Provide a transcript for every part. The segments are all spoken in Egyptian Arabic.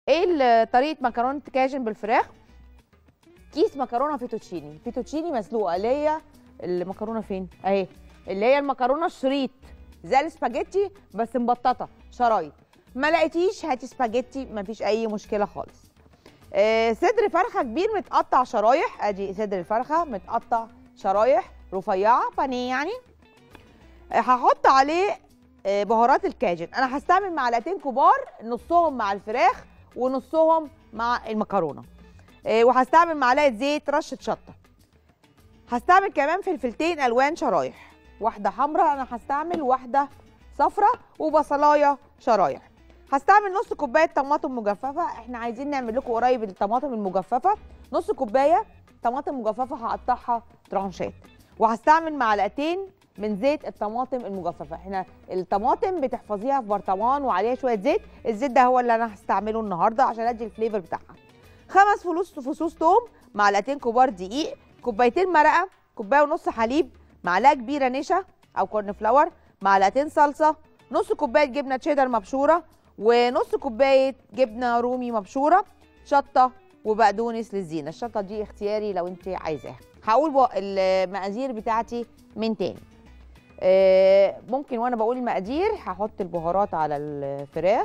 ايه ال- طريقه مكرونه كاجن بالفراخ كيس مكرونه فيتوتشيني فيتوتشيني مسلوقه اللي هي المكرونه فين اهي اللي هي المكرونه الشريط زي السباجيتي بس مبططه شرايط ما لقيتيش هاتي سباجيتي مفيش اي مشكله خالص آه صدر فرخه كبير متقطع شرايح ادي صدر الفرخه متقطع شرايح رفيعه بانيه يعني آه، هحط عليه آه، بهارات الكاجن انا هستعمل معلقتين كبار نصهم مع الفراخ ونصهم مع المكرونه آه، وهستعمل معلقه زيت رشه شطه هستعمل كمان فلفلتين الوان شرايح واحده حمراء انا هستعمل واحده صفراء وبصلايه شرايح هستعمل نص كوبايه طماطم مجففه احنا عايزين نعمل لكم قريب الطماطم المجففه نص كوبايه طماطم مجففه هقطعها ترانشات وهستعمل معلقتين من زيت الطماطم المجففه احنا الطماطم بتحفظيها في برطمان وعليها شويه زيت الزيت ده هو اللي انا هستعمله النهارده عشان ادي الفليفر بتاعها خمس فلوس فصوص توم معلقتين كبار دقيق كوبايتين مرقه كوبايه ونص حليب معلقه كبيره نشا او كورن فلاور معلقتين صلصه نص كوبايه جبنه تشيدر مبشوره ونص كوبايه جبنه رومي مبشوره شطه وبقدونس للزينه الشطه دي اختياري لو انت عايزاها هقول بق- المقادير بتاعتي من تاني آه، ممكن وانا بقول المقادير هحط البهارات على الفراخ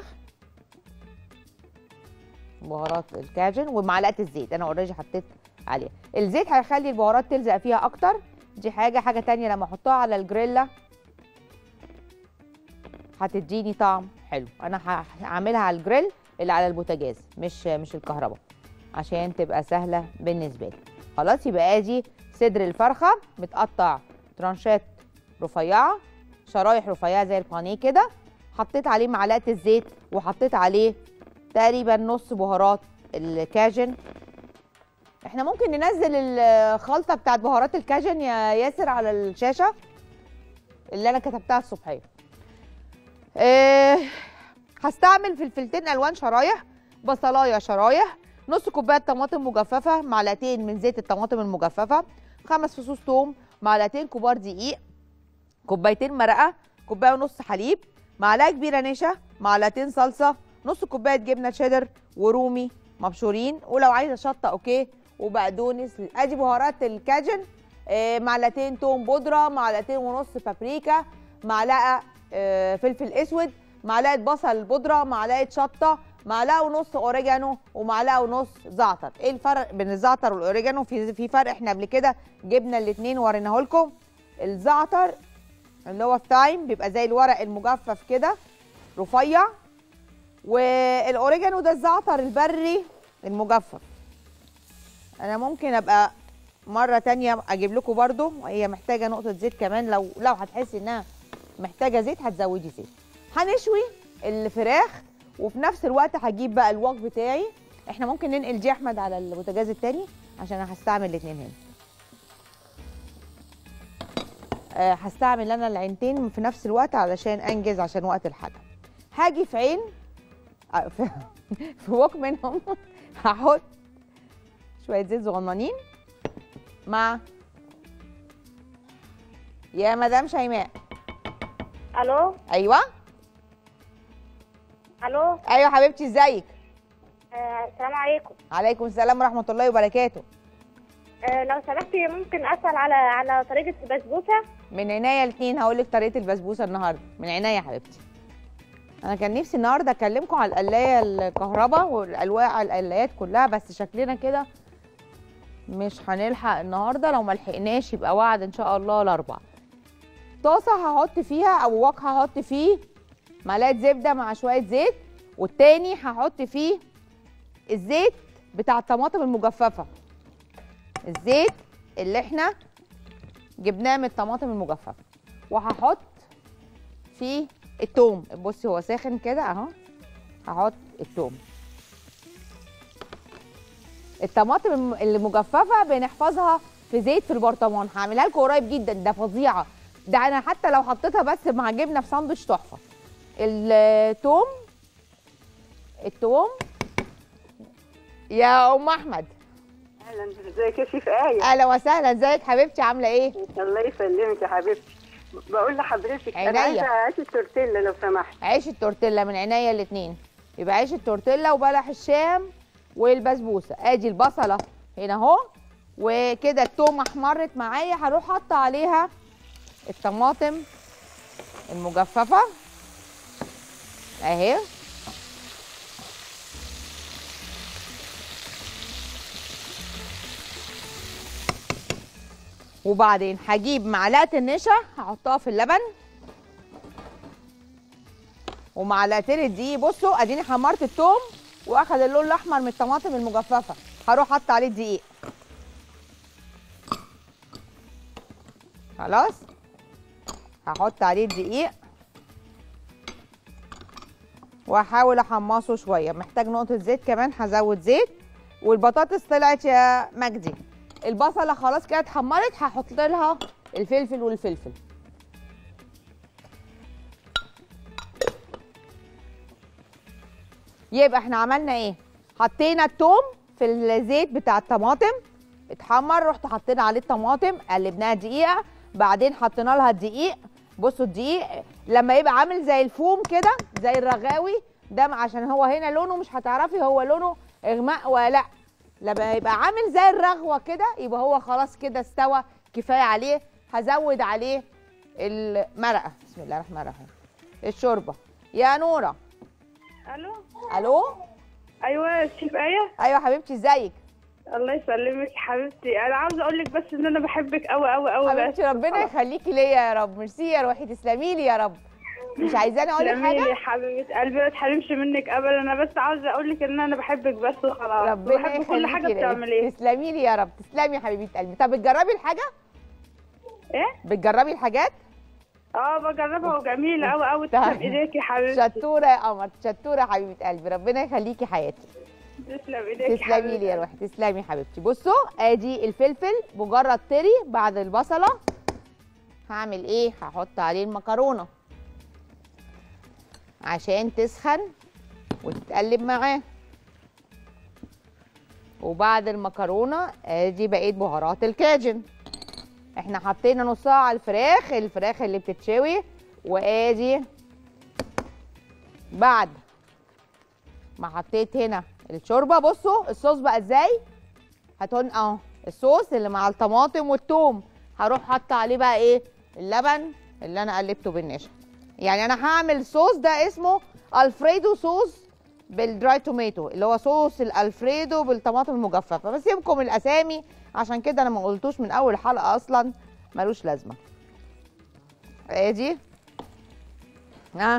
بهارات الكاجن ومعلقه الزيت انا اوريدي حطيت عليها الزيت هيخلي البهارات تلزق فيها اكتر دي حاجه حاجه تانية لما احطها على الجريلا هتديني طعم حلو انا ه- هعملها على الجريل اللي على البوتاجاز مش مش الكهرباء عشان تبقى سهله بالنسبه لي خلاص يبقى ادي صدر الفرخه متقطع ترانشات رفيعه شرايح رفيعه زي البانيه كده حطيت عليه معلقه الزيت وحطيت عليه تقريبا نص بهارات الكاجن احنا ممكن ننزل الخلطه بتاعت بهارات الكاجن يا ياسر على الشاشه اللي انا كتبتها الصبحيه أه هستعمل فلفلتين الوان شرايح بصلايه شرايح نص كوبايه طماطم مجففه معلقتين من زيت الطماطم المجففه خمس فصوص توم معلقتين كبار دقيق كوبايتين مرقه كوبايه ونص حليب معلقه كبيره نشا معلقتين صلصه نص كوبايه جبنه شيدر ورومي مبشورين ولو عايزه شطه اوكي وبقدونس ادي بهارات الكاجن آه، معلقتين توم بودره معلقتين ونص بابريكا معلقه آه، فلفل اسود معلقه بصل بودره معلقه شطه معلقه ونص اوريجانو ومعلقه ونص زعتر ايه الفرق بين الزعتر والاوريجانو في في فرق احنا قبل كده جبنا الاثنين وريناه لكم الزعتر اللي هو في تايم بيبقى زي الورق المجفف كده رفيع والاوريجانو ده الزعتر البري المجفف انا ممكن ابقى مره تانية اجيب لكم برده وهي محتاجه نقطه زيت كمان لو لو هتحسي انها محتاجه زيت هتزودي زيت هنشوي الفراخ وفي نفس الوقت هجيب بقى الوك بتاعي احنا ممكن ننقل دي احمد على البوتاجاز التاني عشان انا هستعمل الاثنين هنا آه، هستعمل انا العينتين في نفس الوقت علشان انجز عشان وقت الحاجه هاجي في عين آه، في في وك منهم هحط شويه زيت صغننين مع يا مدام شيماء الو ايوه الو ايوه حبيبتي ازيك آه، السلام عليكم عليكم السلام ورحمه الله وبركاته آه، لو سمحتي ممكن اسال على على طريقه البسبوسه من عينيا الاثنين هقول لك طريقه البسبوسه النهارده من عينيا يا حبيبتي انا كان نفسي النهارده اكلمكم على القلايه الكهرباء والانواع القلايات كلها بس شكلنا كده مش هنلحق النهارده لو ما لحقناش يبقى وعد ان شاء الله الاربع طاسه هحط فيها او وك هحط فيه معلقه زبده مع شويه زيت والتاني هحط فيه الزيت بتاع الطماطم المجففه الزيت اللي احنا جبناه من الطماطم المجففه وهحط فيه التوم بصي هو ساخن كده اهو هحط التوم الطماطم الم- المجففه بنحفظها في زيت في البرطمان هعملها لكم قريب جدا ده فظيعه ده انا حتى لو حطيتها بس مع جبنه في ساندوتش تحفه التوم التوم يا ام احمد اهلا ازيك يا شيف ايه اهلا وسهلا ازيك حبيبتي عامله ايه الله يسلمك يا حبيبتي بقول لحضرتك عينيا. انا عايزه عيش التورتيلا لو سمحت عيش التورتيلا من عينيا الاثنين يبقى عيش التورتيلا وبلح الشام والبسبوسه ادي البصله هنا اهو وكده التومه احمرت معايا هروح حاطه عليها الطماطم المجففه اهي وبعدين هجيب معلقه النشا هحطها في اللبن ومعلقتين الدقيق بصوا اديني حمرت التوم واخد اللون الاحمر من الطماطم المجففه هروح احط عليه الدقيق خلاص هحط عليه الدقيق واحاول احمصه شويه محتاج نقطه زيت كمان هزود زيت والبطاطس طلعت يا مجدي البصله خلاص كده اتحمرت هحط لها الفلفل والفلفل يبقى احنا عملنا ايه حطينا التوم في الزيت بتاع الطماطم اتحمر رحت حطينا عليه الطماطم قلبناها دقيقه بعدين حطينا لها الدقيق بصوا الدقيق لما يبقى عامل زي الفوم كده زي الرغاوي ده عشان هو هنا لونه مش هتعرفي هو لونه اغماء ولا لا لما يبقى عامل زي الرغوه كده يبقى هو خلاص كده استوى كفايه عليه هزود عليه المرقه بسم الله الرحمن الرحيم الشوربه يا نوره الو الو ايوه شيف ايه ايوه حبيبتي ازيك الله يسلمك حبيبتي انا عاوزه اقول لك بس ان انا بحبك قوي قوي قوي حبيبتي ربنا يخليكي ليا يا رب ميرسي يا روحي تسلمي لي يا رب مش عايزاني اقول لك تسلمي لي حاجه يا حبيبه قلبي ما تحرمش منك ابدا انا بس عاوزه اقول لك ان انا بحبك بس وخلاص ربنا بحب كل حاجه يخليكي ليا. بتعمليها تسلمي لي يا رب تسلمي يا حبيبه قلبي طب بتجربي الحاجه ايه بتجربي الحاجات اه بجربها وجميله قوي قوي طيب. تسلم ايديكي يا حبيبتي شطوره يا قمر شطوره يا حبيبه قلبي ربنا يخليكي حياتي تسلم ايديكي تسلمي لي يا روحي تسلمي حبيبتي بصوا ادي الفلفل مجرد طري بعد البصله هعمل ايه هحط عليه المكرونه عشان تسخن وتتقلب معاه وبعد المكرونه ادي بقيه بهارات الكاجن احنا حطينا نصها على الفراخ الفراخ اللي بتتشوي وادي بعد ما حطيت هنا الشوربه بصوا الصوص بقى ازاي هتون اهو الصوص اللي مع الطماطم والثوم هروح حاطه عليه بقى ايه اللبن اللي انا قلبته بالنشا يعني انا هعمل صوص ده اسمه الفريدو صوص بالدراي توماتو اللي هو صوص الالفريدو بالطماطم المجففه بس يبكم الاسامي عشان كده انا ما قلتوش من اول حلقه اصلا ملوش لازمه ادي ها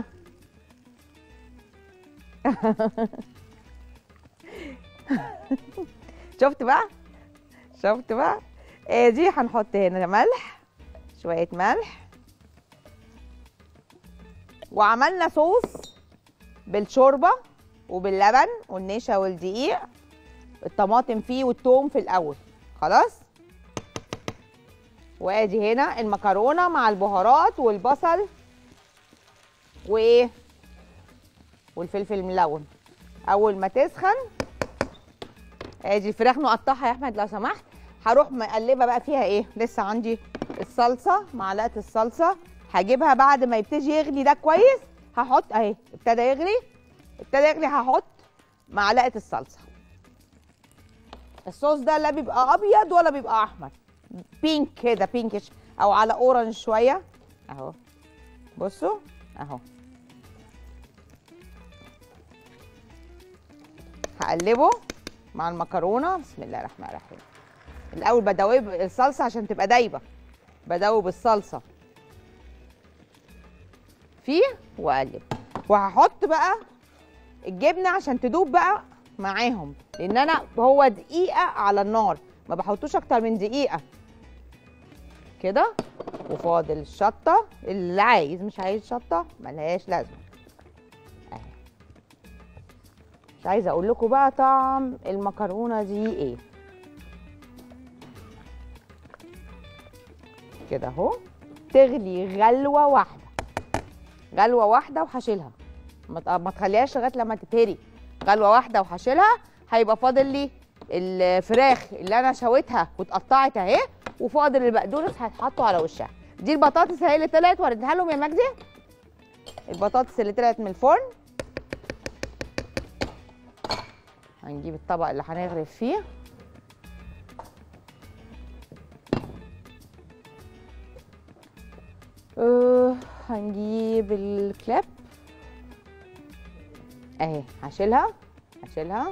شفت بقى شفت بقى ادي هنحط هنا ملح شويه ملح وعملنا صوص بالشوربه وباللبن والنشا والدقيق الطماطم فيه والثوم في الاول خلاص وادي هنا المكرونه مع البهارات والبصل وايه والفلفل الملون اول ما تسخن ادي الفراخ نقطعها يا احمد لو سمحت هروح مقلبه بقى فيها ايه لسه عندي الصلصه معلقه الصلصه هجيبها بعد ما يبتدي يغلي ده كويس هحط اهي ابتدى يغلي ابتدى يغلي هحط معلقه الصلصه الصوص ده لا بيبقى ابيض ولا بيبقى احمر بينك كده بينكش او على اورنج شويه اهو بصوا اهو هقلبه مع المكرونه بسم الله الرحمن الرحيم الاول بدوب الصلصه عشان تبقى دايبه بدوب الصلصه فيه واقلب وهحط بقى الجبنه عشان تدوب بقى معاهم لان انا هو دقيقه على النار ما بحطوش اكتر من دقيقه كده وفاضل الشطه اللي عايز مش عايز شطه ملهاش لازمه اهي مش عايزه اقول لكم بقى طعم المكرونه دي ايه كده اهو تغلي غلوه واحده غلوه واحده وهشيلها ما ت- ما تخليهاش لغايه لما تتهري غلوه واحده وهشيلها هيبقى فاضل لي الفراخ اللي انا شويتها واتقطعت اهي وفاضل البقدونس هيتحطوا على وشها دي البطاطس اهي اللي طلعت وردها لهم يا مجدي البطاطس اللي طلعت من الفرن هنجيب الطبق اللي هنغرف فيه آه، هنجيب الكليب اهي هشيلها هشيلها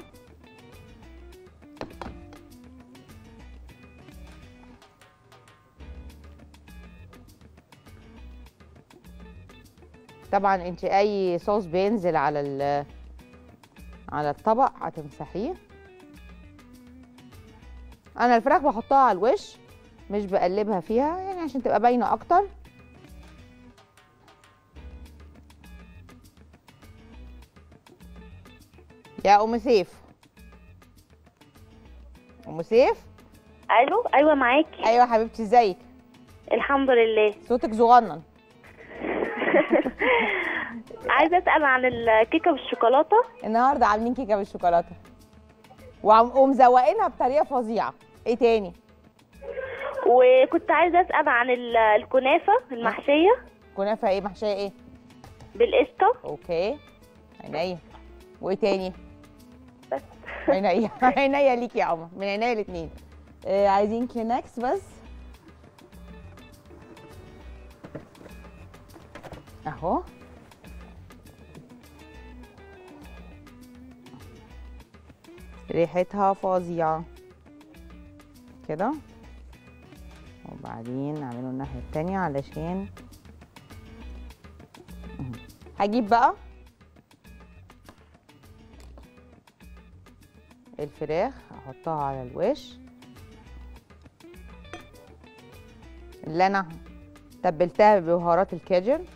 طبعا انت اي صوص بينزل على ال على الطبق هتمسحيه انا الفراخ بحطها على الوش مش بقلبها فيها يعني عشان تبقى باينه اكتر يا ام سيف ام سيف الو ايوه معاكي ايوه حبيبتي ازيك الحمد لله صوتك صغنن عايزه اسال عن الكيكه بالشوكولاته النهارده عاملين كيكه بالشوكولاته وعم- ومزوقينها بطريقه فظيعه ايه تاني وكنت عايزه اسال عن ال- الكنافه المحشيه كنافه ايه محشيه ايه بالقشطه اوكي عينيا وايه تاني بس. عينيا عينيا ليك يا عمر من عينيا الاثنين آه عايزين كلينكس بس اهو ريحتها فظيعة كده وبعدين نعمله الناحية التانية علشان مهم. هجيب بقى الفراخ احطها على الوش اللي انا تبلتها ببهارات الكاجن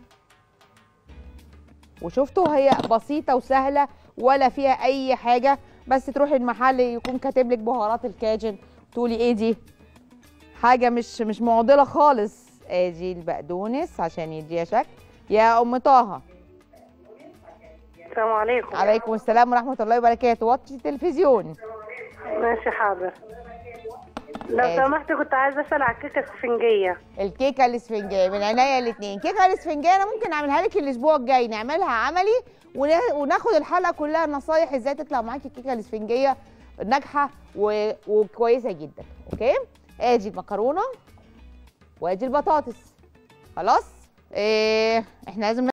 وشفتوا هي بسيطة وسهلة ولا فيها أي حاجة بس تروحي المحل يكون كاتب لك بهارات الكاجن تقولي ايه دي حاجة مش مش معضلة خالص ادي البقدونس عشان يديها شكل يا أم طه السلام عليكم عليكم السلام ورحمة الله وبركاته وطي التلفزيون ماشي حاضر لو ماشي. سمحت كنت عايزه اسال على الكيكه السفنجيه الكيكه الاسفنجيه من عينيا الاثنين كيكه الاسفنجيه انا ممكن اعملها لك الاسبوع الجاي نعملها عملي ون- وناخد الحلقه كلها نصايح ازاي تطلع معاكي الكيكه الاسفنجيه ناجحه و... وكويسه جدا اوكي ادي المكرونه وادي البطاطس خلاص إيه احنا لازم